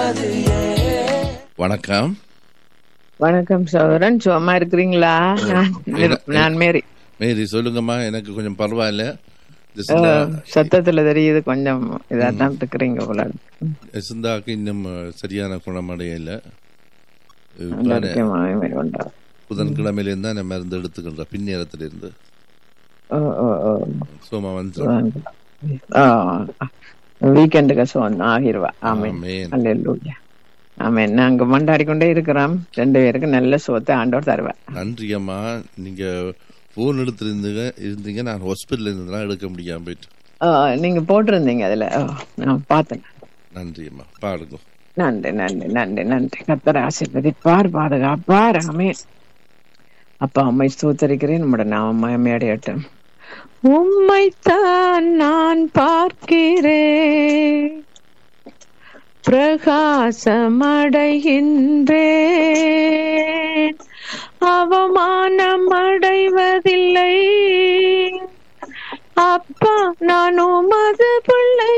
வணக்கம் வணக்கம் சோதரன் சும்மா இருக்கிறீங்களா நான் என்ன- நான் மேரி மேரி சொல்லுங்கம்மா எனக்கு கொஞ்சம் பரவாயில்ல இந்த ஓ, சிந்தா சத்தத்துல தெரியுது கொஞ்சம் இதா தான் இருக்கிறீங்க போல சிந்தாக்கு இன்னும் அஹ், சரியான குணமடையல கொண்டா புதன்கிழமையிலேருந்து தான் நான் மருந்து எடுத்துக்கின்ற பின்னேரத்திலிருந்து ஓ ஓ ஓ சோமா வந்து வீக்கெண்டுக்கு சோன் ஆகிருவா ஆமே ஆமென். அல்லேலூயா ஆமே நாங்க மண்டாடி கொண்டே இருக்கிறோம் ரெண்டு பேருக்கு நல்ல சோத்தை ஆண்டவர் தருவா நன்றி அம்மா நீங்க போன் எடுத்திருந்தீங்க இருந்தீங்க நான் ஹாஸ்பிட்டல் இருந்ததுலாம் எடுக்க முடியாம போயிட்டு ஓ, நீங்க போட்டிருந்தீங்க அதுல ஓ, நான் பார்த்தேன் நன்றி அம்மா பாருங்க நன்றி நன்றி நன்றி நன்றி கத்தர் ஆசீர்வதிப்பார் பாதுகாப்பார் ஆமே அப்பா அம்மை ஸ்தோத்தரிக்கிறேன் நம்முடைய நாம மயமையடையட்டும் உம்மைத்தான் நான் பார்க்கிறேன் பிரகாசமடைகின்றேன் அவமானம் அடைவதில்லை அப்பா நான் உமது பிள்ளை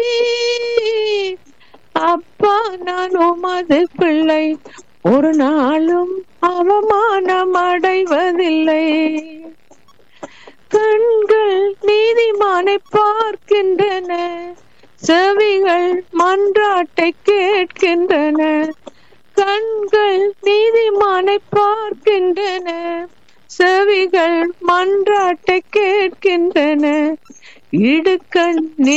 அப்பா நான் உமது பிள்ளை ஒரு நாளும் அவமானம் அடைவதில்லை கண்கள் நீதிமானை பார்க்கின்றன செவிகள் மன்றாட்டை கேட்கின்றன கண்கள் நீதிமானை பார்க்கின்றன செவிகள் மன்றாட்டை கேட்கின்றன இடுக்கண்